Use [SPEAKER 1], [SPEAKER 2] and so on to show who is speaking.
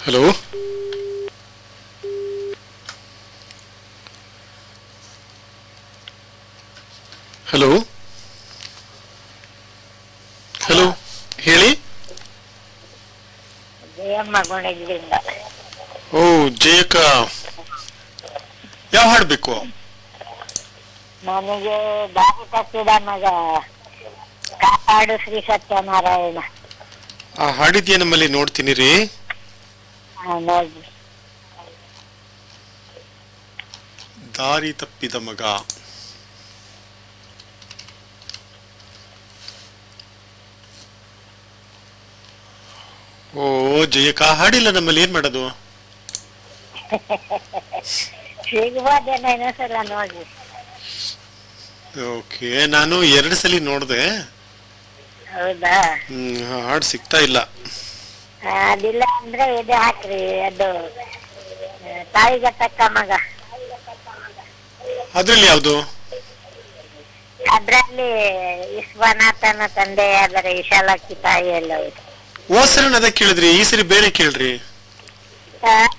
[SPEAKER 1] Hello hello hello ಹೇಳಿ
[SPEAKER 2] ಜಯಮ್ಮ ಗುಣಗಿರಿಂದ
[SPEAKER 1] ಓ ಜಯಕ್ಕ ಯಾವ ಹಾಡು ಬೇಕು
[SPEAKER 2] ನನಗೆ ದಾರಿ ತಪ್ಪಿದ ಮಗ ಕಾಪಾಡು ಶ್ರೀ ಸತ್ಯನಾರಾಯಣ
[SPEAKER 1] ಆ ಹಾಡಿದ್ಯಾ ನಮ್ಮಲ್ಲಿ ನೋಡ್ತೀನಿ ರೀ
[SPEAKER 2] ಹಾ, ನೋಡಿ
[SPEAKER 1] ದಾರಿ ತಪ್ಪಿದ ಮಗ ಓ ಜಯಕ್ಕ ಆ ಹಾಡಿಲ್ಲ ನಮ್ಮಲ್ಲಿ ಏನ್ ಮಾಡೋದು
[SPEAKER 2] ಸಿಗ್ಬೋದೇನೋ ಇನ್ನೊಂದ್ಸಲ ನೋಡಿ
[SPEAKER 1] ಓಕೆ ನಾನು ಎರಡು ಸಲ ನೋಡಿದೆ
[SPEAKER 2] ಹೌದಾ
[SPEAKER 1] ಹ್ಮ್ ಆ ಹಾಡು ಸಿಗ್ತಾ ಇಲ್ಲ
[SPEAKER 2] ಆ, ಅದಿಲ್ಲ ಅಂದ್ರೆ ಇದು ಹಾಕ್ರಿ ಅದು ಆ, ತಾಯಿಗೆ ತಕ್ಕ ಮಗ
[SPEAKER 1] ಅದ್ರಲ್ಲಿ ಯಾವುದು
[SPEAKER 2] ಅದ್ರಲ್ಲಿ ವಿಶ್ವನಾಥನ ತಂದೆಯಾದರೆ ವಿಶಾಲಾಕ್ಷಿ ತಾಯಿ ಎಲ್ಲ ಇದೆ.
[SPEAKER 1] ಓ ಸರಿ ಅದ ಕೇಳಿದ್ರಿ ಈ ಸರಿ ಬೇರೆ ಕೇಳ್ರಿ
[SPEAKER 2] ಆ,